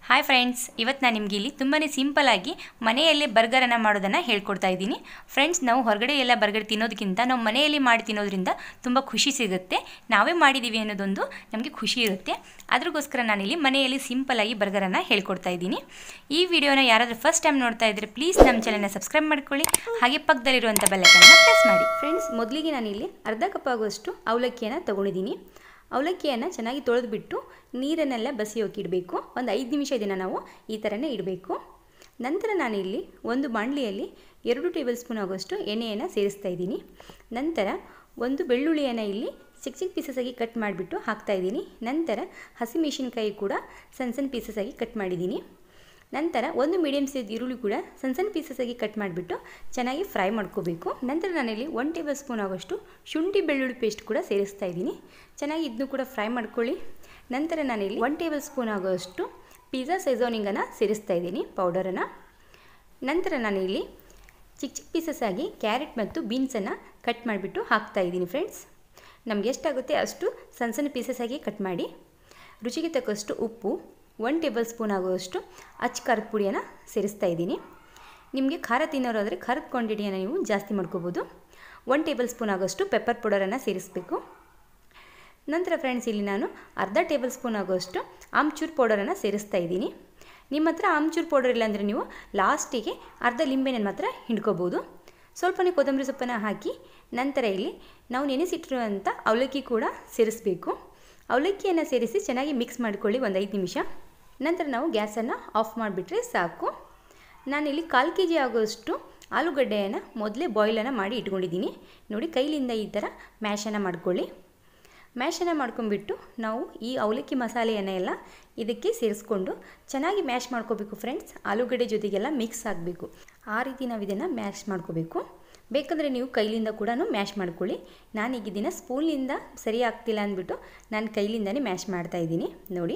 hi friends ಇವತ್ತು ನಾನು ನಿಮಗೆ ಇಲ್ಲಿ ತುಂಬಾ ಸಿಂಪಲಾಗಿ ಮನೆಯಲ್ಲೇ ಬರ್ಗರನ್ನು ಮಾಡೋದನ್ನು ಹೇಳ್ಕೊಡ್ತಾ ಇದ್ದೀನಿ ಫ್ರೆಂಡ್ಸ್ ನಾವು ಹೊರಗಡೆ ಎಲ್ಲ ಬರ್ಗರ್ ತಿನ್ನೋದಕ್ಕಿಂತ ನಾವು ಮನೆಯಲ್ಲಿ ಮಾಡಿ ತಿನ್ನೋದ್ರಿಂದ ತುಂಬ ಖುಷಿ ಸಿಗುತ್ತೆ ನಾವೇ ಮಾಡಿದ್ದೀವಿ ಅನ್ನೋದೊಂದು ನಮಗೆ ಖುಷಿ ಇರುತ್ತೆ ಅದಕ್ಕೋಸ್ಕರ ನಾನಿಲ್ಲಿ ಮನೆಯಲ್ಲಿ ಸಿಂಪಲಾಗಿ ಬರ್ಗರನ್ನು ಹೇಳ್ಕೊಡ್ತಾ ಇದ್ದೀನಿ ಈ ವಿಡಿಯೋನ ಯಾರಾದರೂ ಫಸ್ಟ್ ಟೈಮ್ ನೋಡ್ತಾ ಇದ್ದರೆ ಪ್ಲೀಸ್ ನಮ್ಮ ಚಾನಲ್ನ ಸಬ್ಸ್ಕ್ರೈಬ್ ಮಾಡ್ಕೊಳ್ಳಿ ಹಾಗೆ ಪಕ್ಕದಲ್ಲಿರುವಂಥ ಬೆಲ್ಲಕ್ಕನ್ನು ಪ್ರೆಸ್ ಮಾಡಿ ಫ್ರೆಂಡ್ಸ್ ಮೊದಲಿಗೆ ನಾನಿಲ್ಲಿ ಅರ್ಧ ಕಪ್ ಆಗುವಷ್ಟು ಅವಲಕ್ಕಿಯನ್ನು ತೊಗೊಂಡಿದ್ದೀನಿ ಅವಲಕ್ಕಿಯನ್ನು ಚೆನ್ನಾಗಿ ತೊಳೆದುಬಿಟ್ಟು ನೀರನ್ನೆಲ್ಲ ಬಸಿಯೋಕೆ ಇಡಬೇಕು ಒಂದು ಐದು ನಿಮಿಷ ಇದನ್ನು ನಾವು ಈ ಥರನೇ ಇಡಬೇಕು ನಂತರ ನಾನಿಲ್ಲಿ ಒಂದು ಬಾಣಲಿಯಲ್ಲಿ ಎರಡು ಟೇಬಲ್ ಸ್ಪೂನ್ ಆಗುವಷ್ಟು ಎಣ್ಣೆಯನ್ನು ಸೇರಿಸ್ತಾ ಇದ್ದೀನಿ ನಂತರ ಒಂದು ಬೆಳ್ಳುಳ್ಳಿಯನ್ನು ಇಲ್ಲಿ ಚಿಕ್ಕ ಚಿಕ್ಕ ಪೀಸಸ್ ಆಗಿ ಕಟ್ ಮಾಡಿಬಿಟ್ಟು ಹಾಕ್ತಾ ಇದ್ದೀನಿ ನಂತರ ಹಸಿಮೆಣಸಿನ್ಕಾಯಿ ಕೂಡ ಸಣ್ಣ ಸಣ್ಣ ಪೀಸಸ್ ಆಗಿ ಕಟ್ ಮಾಡಿದ್ದೀನಿ ನಂತರ ಒಂದು ಮೀಡಿಯಮ್ ಸೈಜ್ ಈರುಳ್ಳಿ ಕೂಡ ಸಣ್ಣ ಸಣ್ಣ ಪೀಸಸ್ ಆಗಿ ಕಟ್ ಮಾಡಿಬಿಟ್ಟು ಚೆನ್ನಾಗಿ ಫ್ರೈ ಮಾಡ್ಕೋಬೇಕು ನಂತರ ನಾನಿಲ್ಲಿ ಒನ್ ಟೇಬಲ್ ಸ್ಪೂನ್ ಆಗೋಷ್ಟು ಶುಂಠಿ ಬೆಳ್ಳುಳ್ಳಿ ಪೇಸ್ಟ್ ಕೂಡ ಸೇರಿಸ್ತಾ ಇದ್ದೀನಿ ಚೆನ್ನಾಗಿ ಇದನ್ನು ಕೂಡ ಫ್ರೈ ಮಾಡ್ಕೊಳ್ಳಿ ನಂತರ ನಾನಿಲ್ಲಿ ಒನ್ ಟೇಬಲ್ ಸ್ಪೂನ್ ಆಗೋಷ್ಟು ಪಿಜ್ಜಾ ಸೈಝೋನಿಂಗನ್ನು ಸೇರಿಸ್ತಾ ಇದ್ದೀನಿ ಪೌಡರನ್ನು ನಂತರ ನಾನಿಲ್ಲಿ ಚಿಕ್ಕ ಚಿಕ್ಕ ಪೀಸಸ್ ಆಗಿ ಕ್ಯಾರೆಟ್ ಮತ್ತು ಬೀನ್ಸನ್ನು ಕಟ್ ಮಾಡಿಬಿಟ್ಟು ಹಾಕ್ತಾ ಇದ್ದೀನಿ ಫ್ರೆಂಡ್ಸ್ ನಮ್ಗೆ ಎಷ್ಟಾಗುತ್ತೆ ಅಷ್ಟು ಸಣ್ಣ ಸಣ್ಣ ಪೀಸಸ್ ಆಗಿ ಕಟ್ ಮಾಡಿ ರುಚಿಗೆ ತಕ್ಕಷ್ಟು ಉಪ್ಪು ಒನ್ ಟೇಬಲ್ ಸ್ಪೂನ್ ಆಗುವಷ್ಟು ಅಚ್ಚ ಖಾರದ ಪುಡಿಯನ್ನು ಸೇರಿಸ್ತಾ ಇದ್ದೀನಿ ನಿಮಗೆ ಖಾರ ತಿನ್ನೋರಾದರೆ ಖಾರದ ಕ್ವಾಂಟಿಟಿಯನ್ನು ನೀವು ಜಾಸ್ತಿ ಮಾಡ್ಕೋಬೋದು ಒನ್ ಟೇಬಲ್ ಸ್ಪೂನ್ ಆಗೋಷ್ಟು ಪೆಪ್ಪರ್ ಪೌಡರನ್ನು ಸೇರಿಸಬೇಕು ನಂತರ ಫ್ರೆಂಡ್ಸ್ ಇಲ್ಲಿ ನಾನು ಅರ್ಧ ಟೇಬಲ್ ಸ್ಪೂನ್ ಆಗೋಷ್ಟು ಆಮ್ಚೂರ್ ಪೌಡರನ್ನು ಸೇರಿಸ್ತಾ ಇದ್ದೀನಿ ನಿಮ್ಮ ಹತ್ರ ಆಮ್ಚೂರ್ ಪೌಡರ್ ಇಲ್ಲಾಂದರೆ ನೀವು ಲಾಸ್ಟಿಗೆ ಅರ್ಧ ಲಿಂಬೆನ ಮಾತ್ರ ಹಿಂಡ್ಕೋಬೋದು ಸ್ವಲ್ಪನೇ ಕೊತ್ತಂಬರಿ ಸೊಪ್ಪನ್ನು ಹಾಕಿ ನಂತರ ಇಲ್ಲಿ ನಾವು ನೆನೆಸಿಟ್ಟಿರುವಂಥ ಅವಲಕ್ಕಿ ಕೂಡ ಸೇರಿಸಬೇಕು ಅವಲಕ್ಕಿಯನ್ನು ಸೇರಿಸಿ ಚೆನ್ನಾಗಿ ಮಿಕ್ಸ್ ಮಾಡಿಕೊಳ್ಳಿ ಒಂದು ಐದು ನಿಮಿಷ ನಂತರ ನಾವು ಗ್ಯಾಸನ್ನು ಆಫ್ ಮಾಡಿಬಿಟ್ರೆ ಸಾಕು ನಾನಿಲ್ಲಿ ಕಾಲು ಕೆ ಜಿ ಆಗೋಷ್ಟು ಆಲೂಗಡ್ಡೆಯನ್ನು ಮೊದಲೇ ಬಾಯ್ಲನ್ನು ಮಾಡಿ ಇಟ್ಕೊಂಡಿದ್ದೀನಿ ನೋಡಿ ಕೈಲಿಂದ ಈ ಥರ ಮ್ಯಾಶನ್ನು ಮಾಡ್ಕೊಳ್ಳಿ ಮ್ಯಾಶನ್ನು ಮಾಡ್ಕೊಂಡ್ಬಿಟ್ಟು ನಾವು ಈ ಅವಲಕ್ಕಿ ಮಸಾಲೆಯನ್ನು ಎಲ್ಲ ಇದಕ್ಕೆ ಸೇರಿಸ್ಕೊಂಡು ಚೆನ್ನಾಗಿ ಮ್ಯಾಶ್ ಮಾಡ್ಕೋಬೇಕು ಫ್ರೆಂಡ್ಸ್ ಆಲೂಗಡ್ಡೆ ಜೊತೆಗೆಲ್ಲ ಮಿಕ್ಸ್ ಆಗಬೇಕು ಆ ರೀತಿ ನಾವು ಇದನ್ನು ಮ್ಯಾಶ್ ಮಾಡ್ಕೋಬೇಕು ಬೇಕಂದರೆ ನೀವು ಕೈಲಿಂದ ಕೂಡ ಮ್ಯಾಶ್ ಮಾಡ್ಕೊಳ್ಳಿ ನಾನೀಗ ಇದನ್ನು ಸ್ಪೂನಿಂದ ಸರಿ ಆಗ್ತಿಲ್ಲ ಅಂದ್ಬಿಟ್ಟು ನಾನು ಕೈಲಿಂದನೇ ಮ್ಯಾಶ್ ಮಾಡ್ತಾ ಇದ್ದೀನಿ ನೋಡಿ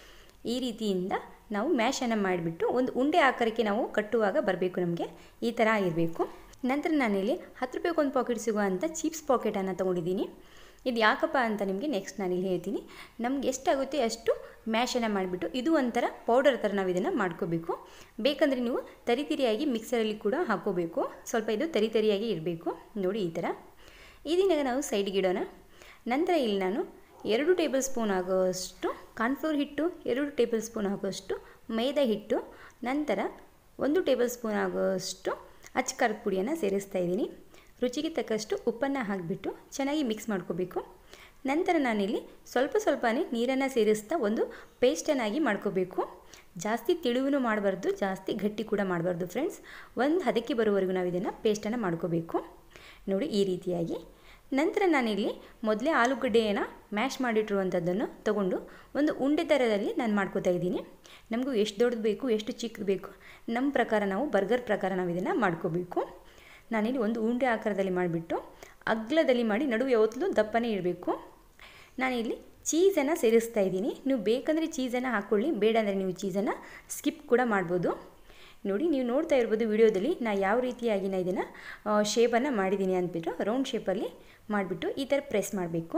ಈ ರೀತಿಯಿಂದ ನಾವು ಮ್ಯಾಶನ್ನು ಮಾಡಿಬಿಟ್ಟು ಒಂದು ಉಂಡೆ ಆಕಾರಕ್ಕೆ ನಾವು ಕಟ್ಟುವಾಗ ಬರಬೇಕು ನಮಗೆ ಈ ಥರ ಇರಬೇಕು ನಂತರ ನಾನಿಲ್ಲಿ ಹತ್ತು ರೂಪಾಯಿಗೆ ಒಂದು ಪಾಕೆಟ್ ಸಿಗುವಂಥ ಚೀಪ್ಸ್ ಪಾಕೆಟನ್ನು ತೊಗೊಂಡಿದ್ದೀನಿ ಇದು ಯಾಕಪ್ಪ ಅಂತ ನಿಮಗೆ ನೆಕ್ಸ್ಟ್ ನಾನಿಲ್ಲಿ ಹೇಳ್ತೀನಿ ನಮ್ಗೆ ಎಷ್ಟಾಗುತ್ತೆ ಅಷ್ಟು ಮ್ಯಾಶನ್ನು ಮಾಡಿಬಿಟ್ಟು ಇದು ಒಂಥರ ಪೌಡರ್ ಥರ ನಾವು ಇದನ್ನು ಮಾಡ್ಕೋಬೇಕು ಬೇಕಂದರೆ ನೀವು ತರಿ ತರಿಯಾಗಿ ಮಿಕ್ಸರಲ್ಲಿ ಕೂಡ ಹಾಕೋಬೇಕು ಸ್ವಲ್ಪ ಇದು ತರಿ ತರಿಯಾಗಿ ಇರಬೇಕು ನೋಡಿ ಈ ಥರ ಇದೀಗ ನಾವು ಸೈಡ್ಗೆ ಇಡೋಣ ನಂತರ ಇಲ್ಲಿ ನಾನು ಎರಡು ಟೇಬಲ್ ಸ್ಪೂನ್ ಆಗೋಷ್ಟು ಕಾರ್ನ್ಫ್ಲೋರ್ ಹಿಟ್ಟು ಎರಡು ಟೇಬಲ್ ಸ್ಪೂನ್ ಆಗೋಷ್ಟು ಮೈದಾ ಹಿಟ್ಟು ನಂತರ ಒಂದು ಟೇಬಲ್ ಸ್ಪೂನ್ ಆಗೋಷ್ಟು ಅಚ್ಚ ಖಾರದ ಪುಡಿಯನ್ನು ಸೇರಿಸ್ತಾ ಇದ್ದೀನಿ ರುಚಿಗೆ ತಕ್ಕಷ್ಟು ಉಪ್ಪನ್ನು ಹಾಕಿಬಿಟ್ಟು ಚೆನ್ನಾಗಿ ಮಿಕ್ಸ್ ಮಾಡ್ಕೋಬೇಕು ನಂತರ ನಾನಿಲ್ಲಿ ಸ್ವಲ್ಪ ಸ್ವಲ್ಪನೇ ನೀರನ್ನು ಸೇರಿಸ್ತಾ ಒಂದು ಪೇಸ್ಟನ್ನಾಗಿ ಮಾಡ್ಕೋಬೇಕು ಜಾಸ್ತಿ ತಿಳಿವು ಮಾಡಬಾರ್ದು ಜಾಸ್ತಿ ಗಟ್ಟಿ ಕೂಡ ಮಾಡಬಾರ್ದು ಫ್ರೆಂಡ್ಸ್ ಒಂದು ಹದಕ್ಕೆ ಬರುವವರೆಗೂ ನಾವು ಇದನ್ನು ಪೇಸ್ಟನ್ನು ಮಾಡ್ಕೋಬೇಕು ನೋಡಿ ಈ ರೀತಿಯಾಗಿ ನಂತರ ನಾನಿಲ್ಲಿ ಮೊದಲೇ ಆಲೂಗಡ್ಡೆಯನ್ನು ಮ್ಯಾಶ್ ಮಾಡಿಟ್ಟಿರುವಂಥದ್ದನ್ನು ತಗೊಂಡು ಒಂದು ಉಂಡೆ ಥರದಲ್ಲಿ ನಾನು ಮಾಡ್ಕೋತಾ ಇದ್ದೀನಿ ನಮಗೂ ಎಷ್ಟು ದೊಡ್ಡದು ಬೇಕು ಎಷ್ಟು ಚಿಕ್ಕದು ಬೇಕು ನಮ್ಮ ಪ್ರಕಾರ ನಾವು ಬರ್ಗರ್ ಪ್ರಕಾರ ನಾವು ಇದನ್ನು ಮಾಡ್ಕೋಬೇಕು ನಾನಿಲ್ಲಿ ಒಂದು ಉಂಡೆ ಆಕಾರದಲ್ಲಿ ಮಾಡಿಬಿಟ್ಟು ಅಗ್ಲದಲ್ಲಿ ಮಾಡಿ ನಡುವೆ ಯಾವತ್ತಲೂ ದಪ್ಪನೇ ಇರಬೇಕು ನಾನಿಲ್ಲಿ ಚೀಸನ್ನು ಸೇರಿಸ್ತಾ ಇದ್ದೀನಿ ನೀವು ಬೇಕಂದರೆ ಚೀಸನ್ನು ಹಾಕ್ಕೊಳ್ಳಿ ಬೇಡ ಅಂದರೆ ನೀವು ಚೀಸನ್ನು ಸ್ಕಿಪ್ ಕೂಡ ಮಾಡ್ಬೋದು ನೋಡಿ ನೀವು ನೋಡ್ತಾ ಇರ್ಬೋದು ವಿಡಿಯೋದಲ್ಲಿ ನಾ ಯಾವ ರೀತಿಯಾಗಿ ನಾ ಇದನ್ನು ಶೇಪನ್ನು ಮಾಡಿದ್ದೀನಿ ಅಂದ್ಬಿಟ್ಟು ರೌಂಡ್ ಶೇಪಲ್ಲಿ ಮಾಡಿಬಿಟ್ಟು ಈ ಥರ ಪ್ರೆಸ್ ಮಾಡಬೇಕು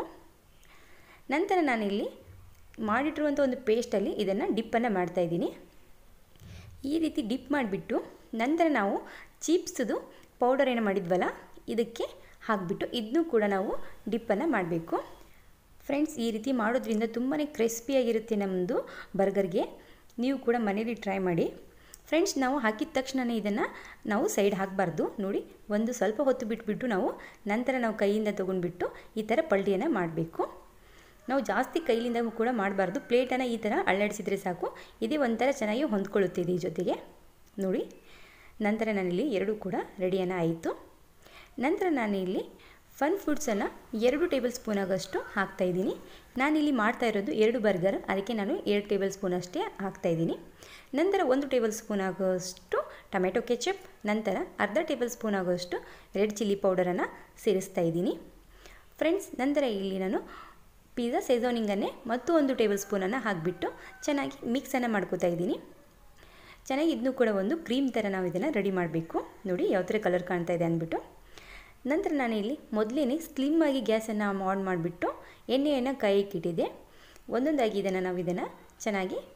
ನಂತರ ನಾನಿಲ್ಲಿ ಮಾಡಿಟ್ಟಿರುವಂಥ ಒಂದು ಪೇಸ್ಟಲ್ಲಿ ಇದನ್ನು ಡಿಪ್ಪನ್ನು ಮಾಡ್ತಾಯಿದ್ದೀನಿ ಈ ರೀತಿ ಡಿಪ್ ಮಾಡಿಬಿಟ್ಟು ನಂತರ ನಾವು ಚೀಪ್ಸ್ದು ಪೌಡರ್ ಏನು ಮಾಡಿದ್ವಲ್ಲ ಇದಕ್ಕೆ ಹಾಕಿಬಿಟ್ಟು ಇದನ್ನು ಕೂಡ ನಾವು ಡಿಪ್ಪನ್ನು ಮಾಡಬೇಕು ಫ್ರೆಂಡ್ಸ್ ಈ ರೀತಿ ಮಾಡೋದ್ರಿಂದ ತುಂಬಾ ಕ್ರಿಸ್ಪಿಯಾಗಿರುತ್ತೆ ನಮ್ಮದು ಬರ್ಗರ್ಗೆ ನೀವು ಕೂಡ ಮನೇಲಿ ಟ್ರೈ ಮಾಡಿ ಫ್ರೆಂಡ್ಸ್ ನಾವು ಹಾಕಿದ ತಕ್ಷಣವೇ ಇದನ್ನು ನಾವು ಸೈಡ್ ಹಾಕಬಾರ್ದು ನೋಡಿ ಒಂದು ಸ್ವಲ್ಪ ಹೊತ್ತು ಬಿಟ್ಬಿಟ್ಟು ನಾವು ನಂತರ ನಾವು ಕೈಯಿಂದ ತೊಗೊಂಡ್ಬಿಟ್ಟು ಈ ಥರ ಪಲ್ಟಿಯನ್ನು ಮಾಡಬೇಕು ನಾವು ಜಾಸ್ತಿ ಕೈಲಿಂದ ಕೂಡ ಮಾಡಬಾರ್ದು ಪ್ಲೇಟನ್ನು ಈ ಥರ ಅಳ್ಳಾಡಿಸಿದ್ರೆ ಸಾಕು ಇದೇ ಒಂಥರ ಚೆನ್ನಾಗಿ ಹೊಂದ್ಕೊಳ್ಳುತ್ತೆ ಈ ಜೊತೆಗೆ ನೋಡಿ ನಂತರ ನಾನಿಲ್ಲಿ ಎರಡು ಕೂಡ ರೆಡಿಯನ್ನು ಆಯಿತು ನಂತರ ನಾನಿಲ್ಲಿ ಫನ್ ಫುಡ್ಸನ್ನು ಎರಡು ಟೇಬಲ್ ಸ್ಪೂನ್ ಆಗೋಷ್ಟು ಹಾಕ್ತಾಯಿದ್ದೀನಿ ನಾನಿಲ್ಲಿ ಮಾಡ್ತಾ ಇರೋದು ಎರಡು ಬರ್ಗರ್ ಅದಕ್ಕೆ ನಾನು ಎರಡು ಟೇಬಲ್ ಸ್ಪೂನ್ ಅಷ್ಟೇ ಹಾಕ್ತಾಯಿದ್ದೀನಿ ನಂತರ ಒಂದು ಟೇಬಲ್ ಸ್ಪೂನ್ ಆಗೋಷ್ಟು ಟೊಮೆಟೊ ಕೆಚಪ್ ನಂತರ ಅರ್ಧ ಟೇಬಲ್ ಸ್ಪೂನ್ ಆಗೋಷ್ಟು ರೆಡ್ ಚಿಲ್ಲಿ ಪೌಡರನ್ನು ಸೇರಿಸ್ತಾ ಇದ್ದೀನಿ ಫ್ರೆಂಡ್ಸ್ ನಂತರ ಇಲ್ಲಿ ನಾನು ಪಿಜ್ಜಾ ಸೆಝೋನಿಂಗನ್ನೇ ಮತ್ತು ಒಂದು ಟೇಬಲ್ ಸ್ಪೂನನ್ನು ಹಾಕಿಬಿಟ್ಟು ಚೆನ್ನಾಗಿ ಮಿಕ್ಸನ್ನು ಮಾಡ್ಕೋತಾ ಇದ್ದೀನಿ ಚೆನ್ನಾಗಿ ಇದನ್ನು ಕೂಡ ಒಂದು ಕ್ರೀಮ್ ಥರ ನಾವು ಇದನ್ನು ರೆಡಿ ಮಾಡಬೇಕು ನೋಡಿ ಯಾವ ಥರ ಕಲರ್ ಕಾಣ್ತಾ ಇದೆ ಅಂದ್ಬಿಟ್ಟು ನಂತರ ನಾನು ಇಲ್ಲಿ ಮೊದಲೇ ಸ್ಲಿಮ್ಮಾಗಿ ಗ್ಯಾಸನ್ನು ಆನ್ ಮಾಡಿಬಿಟ್ಟು ಎಣ್ಣೆಯನ್ನು ಕಾಯಕ್ಕಿಟ್ಟಿದ್ದೆ ಒಂದೊಂದಾಗಿ ಇದನ್ನು ನಾವು ಇದನ್ನು ಚೆನ್ನಾಗಿ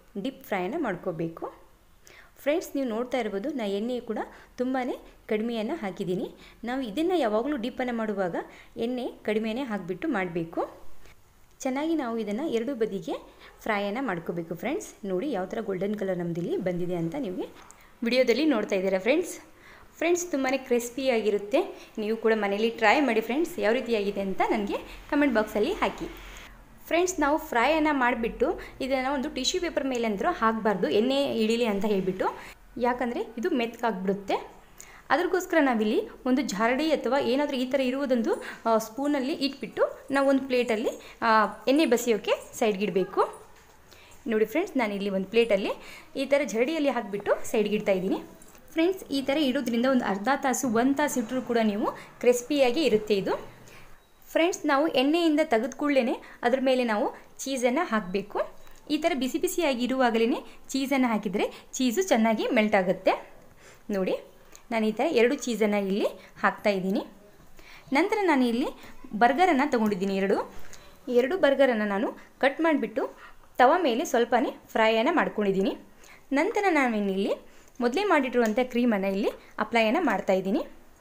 ಡಿಪ್ ಫ್ರೈನ ಮಾಡ್ಕೋಬೇಕು ಫ್ರೆಂಡ್ಸ್ ನೀವು ನೋಡ್ತಾ ಇರ್ಬೋದು ನಾ ಎಣ್ಣೆ ಕೂಡ ತುಂಬಾ ಕಡಿಮೆಯನ್ನು ಹಾಕಿದ್ದೀನಿ ನಾವು ಇದನ್ನು ಯಾವಾಗಲೂ ಡಿಪ್ಪನ್ನು ಮಾಡುವಾಗ ಎಣ್ಣೆ ಕಡಿಮೆನೇ ಹಾಕಿಬಿಟ್ಟು ಮಾಡಬೇಕು ಚೆನ್ನಾಗಿ ನಾವು ಇದನ್ನು ಎರಡು ಬದಿಗೆ ಫ್ರೈಯನ್ನು ಮಾಡ್ಕೋಬೇಕು ಫ್ರೆಂಡ್ಸ್ ನೋಡಿ ಯಾವ ಥರ ಗೋಲ್ಡನ್ ಕಲರ್ ನಮ್ಮದಿಲ್ಲಿ ಬಂದಿದೆ ಅಂತ ನಿಮಗೆ ವಿಡಿಯೋದಲ್ಲಿ ನೋಡ್ತಾ ಇದ್ದೀರಾ ಫ್ರೆಂಡ್ಸ್ ಫ್ರೆಂಡ್ಸ್ ತುಂಬಾ ಕ್ರಿಸ್ಪಿಯಾಗಿರುತ್ತೆ ನೀವು ಕೂಡ ಮನೇಲಿ ಟ್ರೈ ಮಾಡಿ ಫ್ರೆಂಡ್ಸ್ ಯಾವ ರೀತಿಯಾಗಿದೆ ಅಂತ ನನಗೆ ಕಮೆಂಟ್ ಬಾಕ್ಸಲ್ಲಿ ಹಾಕಿ ಫ್ರೆಂಡ್ಸ್ ನಾವು ಫ್ರೈಯನ್ನು ಮಾಡಿಬಿಟ್ಟು ಇದನ್ನು ಒಂದು ಟಿಶ್ಯೂ ಪೇಪರ್ ಮೇಲೆ ಅಂದರೂ ಹಾಕಬಾರ್ದು ಎಣ್ಣೆ ಇಡೀಲಿ ಅಂತ ಹೇಳಿಬಿಟ್ಟು ಯಾಕಂದರೆ ಇದು ಮೆತ್ತಗಾಗ್ಬಿಡುತ್ತೆ ಅದಕ್ಕೋಸ್ಕರ ನಾವಿಲ್ಲಿ ಒಂದು ಜಾರಡಿ ಅಥವಾ ಏನಾದರೂ ಈ ಥರ ಇರುವುದೊಂದು ಸ್ಪೂನಲ್ಲಿ ಇಟ್ಬಿಟ್ಟು ನಾವು ಒಂದು ಪ್ಲೇಟಲ್ಲಿ ಎಣ್ಣೆ ಬಸಿಯೋಕ್ಕೆ ಸೈಡ್ಗಿಡಬೇಕು ನೋಡಿ ಫ್ರೆಂಡ್ಸ್ ನಾನು ಇಲ್ಲಿ ಒಂದು ಪ್ಲೇಟಲ್ಲಿ ಈ ಥರ ಜರಡಿಯಲ್ಲಿ ಹಾಕಿಬಿಟ್ಟು ಸೈಡ್ಗೆ ಇಡ್ತಾ ಇದ್ದೀನಿ ಫ್ರೆಂಡ್ಸ್ ಈ ಥರ ಇಡೋದ್ರಿಂದ ಒಂದು ಅರ್ಧ ತಾಸು ಒಂದು ತಾಸು ಇಟ್ಟರೂ ಕೂಡ ನೀವು ಕ್ರಿಸ್ಪಿಯಾಗಿ ಇರುತ್ತೆ ಇದು ಫ್ರೆಂಡ್ಸ್ ನಾವು ಎಣ್ಣೆಯಿಂದ ತೆಗೆದು ಕೂಡಲೇ ಅದ್ರ ಮೇಲೆ ನಾವು ಚೀಸನ್ನು ಹಾಕಬೇಕು ಈ ಥರ ಬಿಸಿ ಬಿಸಿಯಾಗಿ ಇರುವಾಗಲೇ ಚೀಸನ್ನು ಹಾಕಿದರೆ ಚೀಸು ಚೆನ್ನಾಗಿ ಮೆಲ್ಟ್ ಆಗುತ್ತೆ ನೋಡಿ ನಾನು ಈ ಥರ ಎರಡು ಚೀಸನ್ನು ಇಲ್ಲಿ ಹಾಕ್ತಾ ಇದ್ದೀನಿ ನಂತರ ನಾನು ಇಲ್ಲಿ ಬರ್ಗರನ್ನು ತೊಗೊಂಡಿದ್ದೀನಿ ಎರಡು ಎರಡು ಬರ್ಗರನ್ನು ನಾನು ಕಟ್ ಮಾಡಿಬಿಟ್ಟು ತವ ಮೇಲೆ ಸ್ವಲ್ಪನೇ ಫ್ರೈಯನ್ನು ಮಾಡ್ಕೊಂಡಿದ್ದೀನಿ ನಂತರ ನಾನಿಲ್ಲಿ ಮೊದಲೇ ಮಾಡಿಟ್ಟಿರುವಂಥ ಕ್ರೀಮನ್ನು ಇಲ್ಲಿ ಅಪ್ಲೈಯನ್ನು ಮಾಡ್ತಾಯಿದ್ದೀನಿ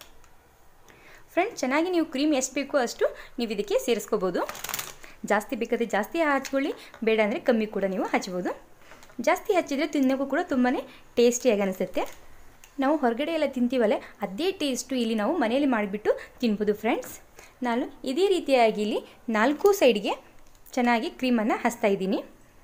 ಫ್ರೆಂಡ್ಸ್ ಚೆನ್ನಾಗಿ ನೀವು ಕ್ರೀಮ್ ಎಷ್ಟು ಬೇಕೋ ಅಷ್ಟು ನೀವು ಇದಕ್ಕೆ ಸೇರಿಸ್ಕೋಬೋದು ಜಾಸ್ತಿ ಬೇಕಾದರೆ ಜಾಸ್ತಿ ಹಚ್ಕೊಳ್ಳಿ ಬೇಡ ಅಂದರೆ ಕಮ್ಮಿ ಕೂಡ ನೀವು ಹಚ್ಬೋದು ಜಾಸ್ತಿ ಹಚ್ಚಿದರೆ ತಿನ್ನೋಕ್ಕೂ ಕೂಡ ತುಂಬಾ ಟೇಸ್ಟಿಯಾಗಿ ಅನಿಸುತ್ತೆ ನಾವು ಹೊರಗಡೆ ಎಲ್ಲ ತಿಂತೀವಲ್ಲ ಅದೇ ಟೇಸ್ಟು ಇಲ್ಲಿ ನಾವು ಮನೆಯಲ್ಲಿ ಮಾಡಿಬಿಟ್ಟು ತಿನ್ಬೋದು ಫ್ರೆಂಡ್ಸ್ ನಾನು ಇದೇ ರೀತಿಯಾಗಿ ಇಲ್ಲಿ ನಾಲ್ಕು ಸೈಡ್ಗೆ ಚೆನ್ನಾಗಿ ಕ್ರೀಮನ್ನು ಹಚ್ತಾ ಇದ್ದೀನಿ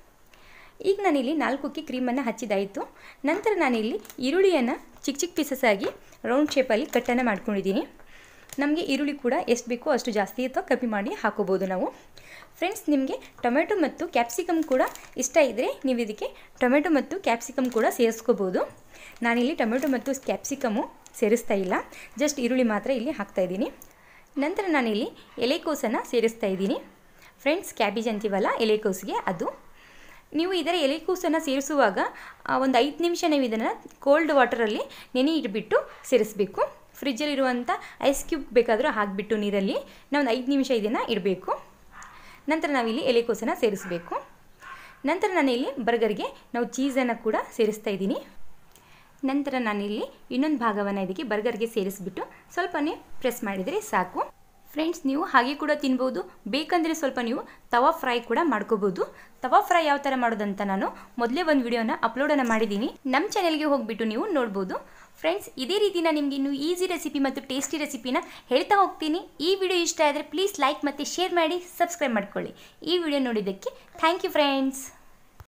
ಈಗ ನಾನಿಲ್ಲಿ ನಾಲ್ಕಕ್ಕೆ ಕ್ರೀಮನ್ನು ಹಚ್ಚಿದಾಯಿತು ನಂತರ ನಾನಿಲ್ಲಿ ಈರುಳ್ಳಿಯನ್ನು ಚಿಕ್ಕ ಚಿಕ್ಕ ಪೀಸಸ್ ಆಗಿ ರೌಂಡ್ ಶೇಪಲ್ಲಿ ಕಟ್ಟನ್ನು ಮಾಡ್ಕೊಂಡಿದ್ದೀನಿ ನಮಗೆ ಈರುಳ್ಳಿ ಕೂಡ ಎಷ್ಟು ಬೇಕೋ ಅಷ್ಟು ಜಾಸ್ತಿ ಅಥವಾ ಕಮ್ಮಿ ಮಾಡಿ ಹಾಕೋಬೋದು ನಾವು ಫ್ರೆಂಡ್ಸ್ ನಿಮಗೆ ಟೊಮೆಟೊ ಮತ್ತು ಕ್ಯಾಪ್ಸಿಕಮ್ ಕೂಡ ಇಷ್ಟ ಇದ್ದರೆ ನೀವು ಇದಕ್ಕೆ ಟೊಮೆಟೊ ಮತ್ತು ಕ್ಯಾಪ್ಸಿಕಮ್ ಕೂಡ ಸೇರಿಸ್ಕೋಬೋದು ನಾನಿಲ್ಲಿ ಟೊಮೆಟೊ ಮತ್ತು ಕ್ಯಾಪ್ಸಿಕಮು ಸೇರಿಸ್ತಾ ಇಲ್ಲ ಜಸ್ಟ್ ಈರುಳ್ಳಿ ಮಾತ್ರ ಇಲ್ಲಿ ಹಾಕ್ತಾಯಿದ್ದೀನಿ ನಂತರ ನಾನಿಲ್ಲಿ ಎಲೆಕೋಸನ್ನು ಸೇರಿಸ್ತಾ ಇದ್ದೀನಿ ಫ್ರೆಂಡ್ಸ್ ಕ್ಯಾಬೇಜ್ ಅಂತೀವಲ್ಲ ಎಲೆಕೋಸಿಗೆ ಅದು ನೀವು ಇದರ ಎಲೆಕೋಸನ್ನು ಸೇರಿಸುವಾಗ ಒಂದು ಐದು ನಿಮಿಷ ನೀವು ಇದನ್ನು ಕೋಲ್ಡ್ ವಾಟರಲ್ಲಿ ನೆನೆ ಇಟ್ಬಿಟ್ಟು ಸೇರಿಸಬೇಕು ಫ್ರಿಜ್ಜಲ್ಲಿರುವಂಥ ಐಸ್ ಕ್ಯೂಬ್ ಬೇಕಾದರೂ ಹಾಕಿಬಿಟ್ಟು ನೀರಲ್ಲಿ ನಾವು ಒಂದು ಐದು ನಿಮಿಷ ಇದನ್ನು ಇಡಬೇಕು ನಂತರ ನಾವಿಲ್ಲಿ ಎಲೆಕೋಸನ್ನು ಸೇರಿಸಬೇಕು ನಂತರ ನಾನಿಲ್ಲಿ ಬರ್ಗರ್ಗೆ ನಾವು ಚೀಸನ್ನು ಕೂಡ ಸೇರಿಸ್ತಾ ಇದ್ದೀನಿ ನಂತರ ನಾನಿಲ್ಲಿ ಇನ್ನೊಂದು ಭಾಗವನ್ನು ಇದಕ್ಕೆ ಬರ್ಗರ್ಗೆ ಸೇರಿಸ್ಬಿಟ್ಟು ಸ್ವಲ್ಪನೇ ಪ್ರೆಸ್ ಮಾಡಿದರೆ ಸಾಕು ಫ್ರೆಂಡ್ಸ್ ನೀವು ಹಾಗೆ ಕೂಡ ತಿನ್ಬೋದು ಬೇಕಂದರೆ ಸ್ವಲ್ಪ ನೀವು ತವಾ ಫ್ರೈ ಕೂಡ ಮಾಡ್ಕೋಬೋದು ತವಾ ಫ್ರೈ ಯಾವ ಥರ ಮಾಡೋದಂತ ನಾನು ಮೊದಲೇ ಒಂದು ವಿಡಿಯೋನ ಅಪ್ಲೋಡನ್ನು ಮಾಡಿದ್ದೀನಿ ನಮ್ಮ ಚಾನೆಲ್ಗೆ ಹೋಗಿಬಿಟ್ಟು ನೀವು ನೋಡ್ಬೋದು ಫ್ರೆಂಡ್ಸ್ ಇದೇ ರೀತಿನ ನಿಮಗೆ ಇನ್ನು ಈಸಿ ರೆಸಿಪಿ ಮತ್ತು ಟೇಸ್ಟಿ ರೆಸಿಪಿನ ಹೇಳ್ತಾ ಹೋಗ್ತೀನಿ ಈ ವಿಡಿಯೋ ಇಷ್ಟ ಆದರೆ ಪ್ಲೀಸ್ ಲೈಕ್ ಮತ್ತು ಶೇರ್ ಮಾಡಿ ಸಬ್ಸ್ಕ್ರೈಬ್ ಮಾಡ್ಕೊಳ್ಳಿ ಈ ವಿಡಿಯೋ ನೋಡಿದ್ದಕ್ಕೆ ಥ್ಯಾಂಕ್ ಯು ಫ್ರೆಂಡ್ಸ್